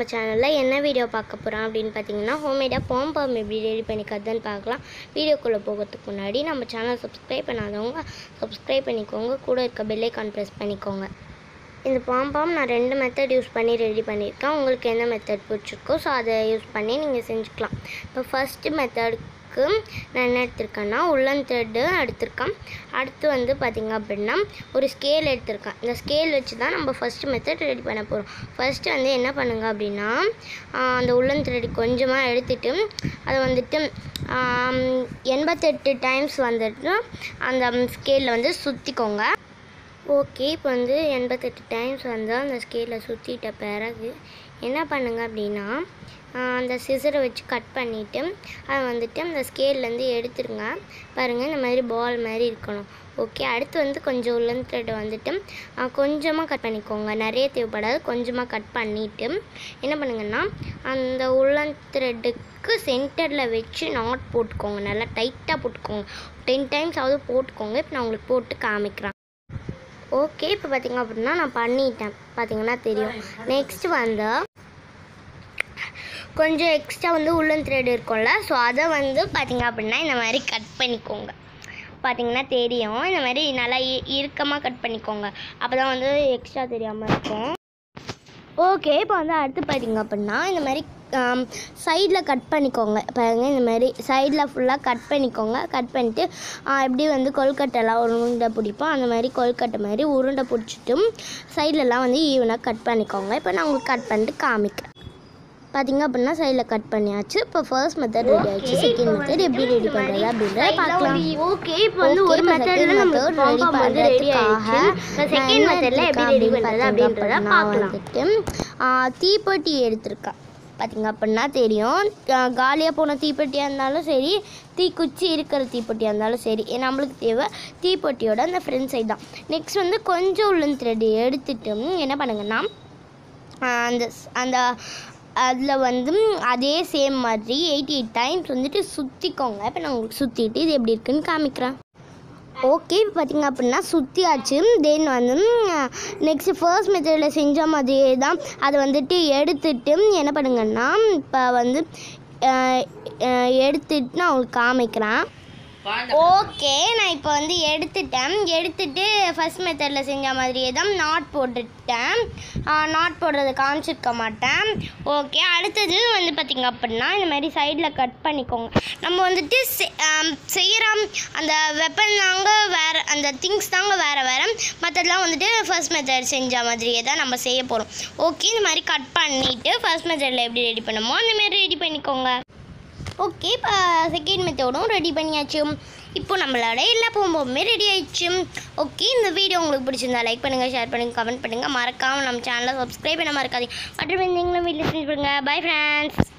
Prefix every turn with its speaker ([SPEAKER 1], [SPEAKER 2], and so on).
[SPEAKER 1] சேனலில் என்ன வீடியோ பார்க்க போகிறோம் அப்படின்னு பார்த்தீங்கன்னா ஹோம்மேடாக பாம்பம் எப்படி ரெடி பண்ணிக்கிறதுன்னு பார்க்கலாம் வீடியோக்குள்ளே போகிறதுக்கு முன்னாடி நம்ம சேனல் சப்ஸ்கிரைப் பண்ணாதவங்க சப்ஸ்கிரைப் பண்ணிக்கோங்க கூட இருக்க பெல்லைக்கான் ப்ரெஸ் பண்ணிக்கோங்க இந்த பாம்பாம் நான் ரெண்டு மெத்தட் யூஸ் பண்ணி ரெடி பண்ணியிருக்கேன் உங்களுக்கு என்ன மெத்தட் பிடிச்சிருக்கோ ஸோ அதை யூஸ் பண்ணி நீங்கள் செஞ்சுக்கலாம் இப்போ ஃபஸ்ட்டு மெத்தடுக்கு நான் என்ன எடுத்திருக்கேன்னா உள்ளன் த்ரெட்டு எடுத்திருக்கேன் அடுத்து வந்து பார்த்திங்க அப்படின்னா ஒரு ஸ்கேல் எடுத்திருக்கேன் இந்த ஸ்கேல் வச்சு தான் நம்ம ஃபஸ்ட்டு மெத்தட் ரெடி பண்ண போகிறோம் ஃபஸ்ட்டு வந்து என்ன பண்ணுங்க அப்படின்னா ஆஹ் அந்த உள்ளன் த்ரெட் கொஞ்சமாக எடுத்துட்டு அதை வந்துட்டு ஆம், எண்பத்தெட்டு டைம்ஸ் வந்துட்டு அந்த ஸ்கேலில் வந்து சுற்றிக்கோங்க ஓகே இப்போ வந்து எண்பத்தெட்டு டைம்ஸ் வந்து அந்த ஸ்கேலில் சுற்றிட்ட பிறகு என்ன பண்ணுங்க அப்படின்னா ஆஹ் அந்த சிசரை வச்சு கட் பண்ணிவிட்டு அதை வந்துட்டு அந்த ஸ்கேல்லேருந்து எடுத்துருங்க பாருங்கள் இந்த மாதிரி பால் மாதிரி இருக்கணும் ஓகே அடுத்து வந்து கொஞ்சம் உள்ளன் த்ரெட்டை வந்துட்டு ஆஹ் கொஞ்சமாக கட் பண்ணிக்கோங்க நிறைய தேவைப்படாது கொஞ்சமாக கட் பண்ணிவிட்டு என்ன பண்ணுங்கன்னா அந்த உள்ளன் த்ரெட்டுக்கு சென்டரில் வச்சு நாட் போட்டுக்கோங்க நல்லா டைட்டாக போட்டுக்கோங்க டென் டைம்ஸ் ஆகுது போட்டுக்கோங்க இப்போ நான் உங்களுக்கு போட்டு காமிக்கிறேன் ஓகே இப்போ பார்த்தீங்க அப்படின்னா நான் பண்ணிட்டேன் பார்த்தீங்கன்னா தெரியும் நெக்ஸ்ட் வந்து கொஞ்சம் எக்ஸ்ட்ரா வந்து உள்ளன் த்ரெட் இருக்கும்ல ஸோ அதை வந்து பார்த்தீங்க அப்படின்னா இந்த மாதிரி கட் பண்ணிக்கோங்க பார்த்தீங்கன்னா தெரியும் இந்த மாதிரி நல்லா இ- இறுக்கமாக கட் பண்ணிக்கோங்க அப்போ தான் வந்து எக்ஸ்ட்ரா தெரியாமல் இருக்கும் ஓகே இப்போ வந்து அடுத்து பார்த்தீங்க அப்படின்னா இந்த மாதிரி சைடில் கட் பண்ணிக்கோங்க பாருங்க இந்த மாதிரி சைடில் ஃபுல்லாக கட் பண்ணிக்கோங்க கட் பண்ணிட்டு ஆ, எப்படி வந்து கொழுக்கட்டைலாம் உருண்டை பிடிப்போம் அந்த மாதிரி கொழுக்கட்டை மாதிரி உருண்டை பிடிச்சிட்டு சைட்லலாம் வந்து ஈவனாக கட் பண்ணிக்கோங்க இப்போ நான் உங்களுக்கு கட் பண்ணிட்டு காமிக்கிறேன் பார்த்தீங்க அப்படின்னா சைடில் கட் பண்ணியாச்சு இப்போ ஃபர்ஸ்ட் மெத்தட் ரெடி ஆயிடுச்சு செகண்ட் மெத்தட் எப்படி ரெடி பண்ணுறது அப்படின்றத பார்க்கலாம்
[SPEAKER 2] ஓகே இப்போ வந்து ஒரு மெத்தட்ல நம்ம
[SPEAKER 1] ரெடி
[SPEAKER 2] பாம்பம் வந்து ரெடி ஆயிடுச்சு செகண்ட் மெத்தட்ல எப்படி ரெடி பண்ணுறது அப்படின்றத பார்க்கலாம்
[SPEAKER 1] வந்துட்டு ஆ, தீப்பெட்டி எடுத்திருக்கேன் பார்த்தீங்க அப்படின்னா தெரியும் காலியாக போன தீப்பெட்டியாக இருந்தாலும் சரி தீக்குச்சி இருக்கிற தீப்பெட்டியாக இருந்தாலும் சரி ஏ, நம்மளுக்கு தேவை தீப்பெட்டியோட அந்த ஃப்ரண்ட் சைடு தான் நெக்ஸ்ட் வந்து கொஞ்சம் உள்ளன் த்ரெட் எடுத்துட்டு என்ன பண்ணுங்கன்னா ஆ, அந்த ஸ்- அந்த அதில் வந்து அதே சேம் மாதிரி எயிட்டி எயிட் டைம்ஸ் வந்துட்டு சுற்றிக்கோங்க இப்போ நான் உங்களுக்கு சுற்றிட்டு இது எப்படி இருக்குன்னு காமிக்கிறேன் ஓகே இப்போ பார்த்தீங்க அப்படின்னா சுற்றியாச்சு தென் வந்து நெக்ஸ்ட் ஃபர்ஸ்ட் மெத்தடில் செஞ்ச மாதிரியே தான் அதை வந்துட்டு எடுத்துட்டு என்ன பண்ணுங்கன்னா இப்போ வந்து அஹ், அஹ், எடுத்துட்டு நான் உங்களுக்கு காமிக்கிறேன் ஓகே நான் இப்போ வந்து எடுத்துட்டேன் எடுத்துட்டு ஃபர்ஸ்ட் மெத்தடில் செஞ்ச மாதிரியே தான் நாட் போட்டுட்டேன் நாட் போடுறது காமிச்சிருக்க மாட்டேன் ஓகே அடுத்தது வந்து பார்த்திங்க அப்படின்னா இந்த மாதிரி சைடில் கட் பண்ணிக்கோங்க நம்ம வந்துட்டு செய்கிற அந்த வெப்பன் தாங்க வேறு அந்த திங்ஸ் தாங்க வேறு வேறு மற்றதெல்லாம் வந்துட்டு ஃபர்ஸ்ட் மெத்தட் செஞ்ச மாதிரியே தான் நம்ம செய்ய போகிறோம் ஓகே இந்த மாதிரி கட் பண்ணிவிட்டு ஃபர்ஸ்ட் மெத்தடில் எப்படி ரெடி பண்ணுமோ அந்த மாதிரி ரெடி பண்ணிக்கோங்க ஓகே இப்போ செகண்ட் மெத்தடும் ரெடி பண்ணியாச்சு இப்போ நம்மளோட எல்லா போகும்போதுமே ரெடி ஆயிடுச்சு ஓகே இந்த வீடியோ உங்களுக்கு பிடிச்சிருந்தா லைக் பண்ணுங்கள் ஷேர் பண்ணுங்கள் கமெண்ட் பண்ணுங்கள் மறக்காமல் நம்ம சேனலை சப்ஸ்கிரைப் பண்ண மறக்காதீங்க மற்றும் நீங்களும் வீட்டில் செஞ்சு பண்ணுங்கள் பை ஃப்ரெண்ட்ஸ்